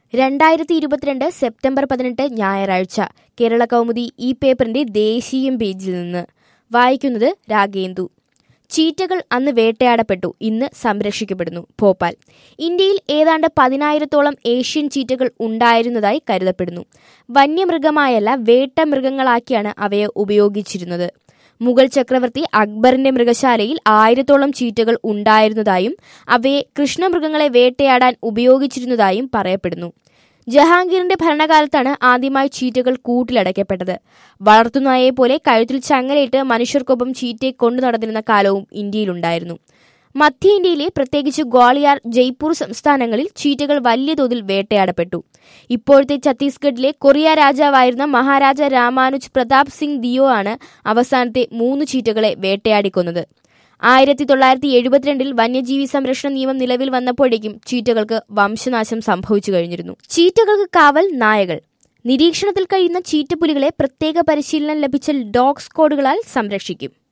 രണ്ടായിരത്തി ഇരുപത്തിരണ്ട് സെപ്റ്റംബർ പതിനെട്ട് ഞായറാഴ്ച കേരള കൗമുദി ഈ പേപ്പറിന്റെ ദേശീയം പേജിൽ നിന്ന് വായിക്കുന്നത് രാഗേന്ദു ചീറ്റകൾ അന്ന് വേട്ടയാടപ്പെട്ടു ഇന്ന് സംരക്ഷിക്കപ്പെടുന്നു ഭോപ്പാൽ ഇന്ത്യയിൽ ഏതാണ്ട് പതിനായിരത്തോളം ഏഷ്യൻ ചീറ്റകൾ ഉണ്ടായിരുന്നതായി കരുതപ്പെടുന്നു വന്യമൃഗമായല്ല വേട്ട മൃഗങ്ങളാക്കിയാണ് അവയെ ഉപയോഗിച്ചിരുന്നത് മുഗൾ ചക്രവർത്തി അക്ബറിന്റെ മൃഗശാലയിൽ ആയിരത്തോളം ചീറ്റകൾ ഉണ്ടായിരുന്നതായും അവയെ കൃഷ്ണമൃഗങ്ങളെ വേട്ടയാടാൻ ഉപയോഗിച്ചിരുന്നതായും പറയപ്പെടുന്നു ജഹാംഗീറിന്റെ ഭരണകാലത്താണ് ആദ്യമായി ചീറ്റകൾ കൂട്ടിലടയ്ക്കപ്പെട്ടത് വളർത്തുനായയെ പോലെ കഴുത്തിൽ ചങ്ങലയിട്ട് മനുഷ്യർക്കൊപ്പം ചീറ്റയെ കൊണ്ടു നടന്നിരുന്ന കാലവും ഇന്ത്യയിലുണ്ടായിരുന്നു മധ്യ ഇന്ത്യയിലെ പ്രത്യേകിച്ച് ഗ്വാളിയാർ ജയ്പൂർ സംസ്ഥാനങ്ങളിൽ ചീറ്റകൾ വലിയ തോതിൽ വേട്ടയാടപ്പെട്ടു ഇപ്പോഴത്തെ ഛത്തീസ്ഗഡിലെ കൊറിയ രാജാവായിരുന്ന മഹാരാജ രാമാനുജ് പ്രതാപ് സിംഗ് ദിയോ ആണ് അവസാനത്തെ മൂന്ന് ചീറ്റകളെ വേട്ടയാടിക്കൊന്നത് ആയിരത്തി തൊള്ളായിരത്തി എഴുപത്തിരണ്ടിൽ വന്യജീവി സംരക്ഷണ നിയമം നിലവിൽ വന്നപ്പോഴേക്കും ചീറ്റകൾക്ക് വംശനാശം സംഭവിച്ചു കഴിഞ്ഞിരുന്നു ചീറ്റകൾക്ക് കാവൽ നായകൾ നിരീക്ഷണത്തിൽ കഴിയുന്ന ചീറ്റപ്പുലികളെ പ്രത്യേക പരിശീലനം ലഭിച്ച ഡോഗ് സ്ക്വാഡുകളാൽ സംരക്ഷിക്കും